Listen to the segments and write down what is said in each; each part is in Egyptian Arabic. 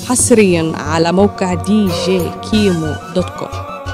حصريا على موقع دي جي كيمو دوت كوم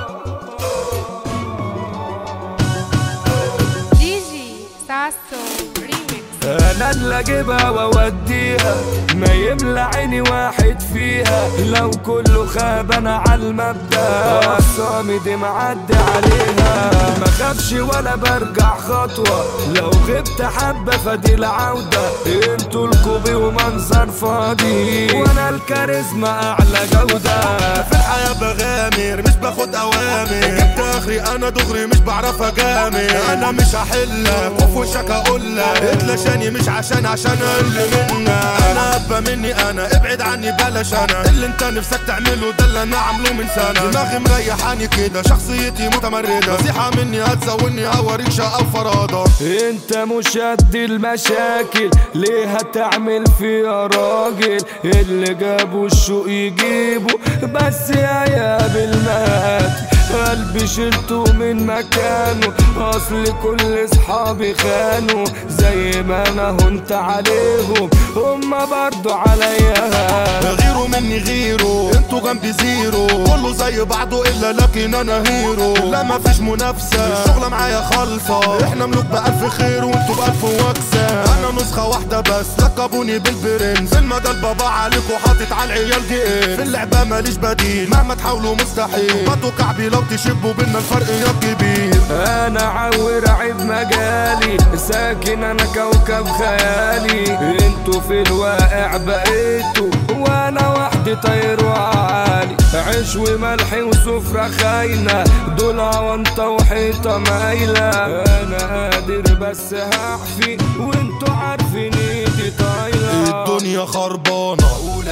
دي جي ساسو ريميكس انا اللي اجيبها واوديها ما يملى عيني واحد فيها لو كله خاب انا على المبدا اقسامي دي معدي عليها ما خافش ولا برجع خطوه لو غبت حبه فدي العوده انتوا الكوبي ومنظر فاضي وانا الكاريزما اعلى جوده في الحياة بغامر مش باخد اوامر جبت اخري انا دغري مش بعرف اجامل انا مش هحلك وفي وشك اقولك اتلاشاني مش عشان عشان اقل منك انا ابا مني انا ابعد عني بلاش انا اللي انت نفسك تعمله ده اللي انا عامله من سنة دماغي مريحاني كده شخصيتي متمردة نصيحة مني هتزودني اوريك شقة وفرادة انت مش قد المشاكل ليه هتعمل فيها راجل اللي جابوا الشوق يجيبوا بس يا يا بالمات قلبي شلته من مكانه اصل كل اصحابي خانوا زي ما انا هنت عليهم هما برضو عليا غيره مني غيره انتوا جنبي زيرو كله زي بعضه الا لكن انا هيرو لا مفيش منافسه الشغله معايا خالصه احنا ملوك بالف خير وانتوا بالف وكسه انا نسخه واحده بس لقبوني بالبرنس في المجال بابا عليكوا حاطط على العيال دي ايه في اللعبه ماليش بديل مهما تحاولوا مستحيل بطوا كعبي لو تشبوا بينا الفرق يا كبير انا عور عيب مجالي ساكن انا كوكب خيالي انتوا في الواقع بقيتوا وانا وحدي طير وعالي عيش وملح وسفرة خاينة دول عوانطة وحيطة مايلة انا قادر بس هحفي وانتوا عارفين ايدي طايلة الدنيا خربانة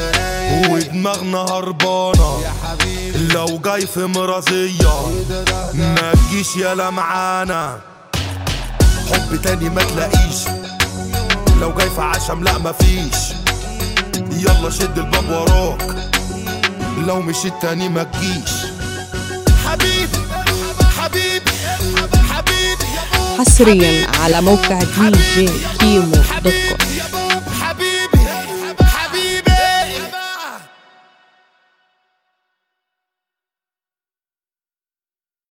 ودماغنا هربانة لو جاي في مرازية ما تجيش يالا معانا حب تاني ما تلاقيش لو جاي في عشم لا مفيش يلا شد الباب وراك لو مشيت تاني ما تجيش حبيبي حبيبي حبيبي حصريا على موقع دي جي كيمو دوت كوم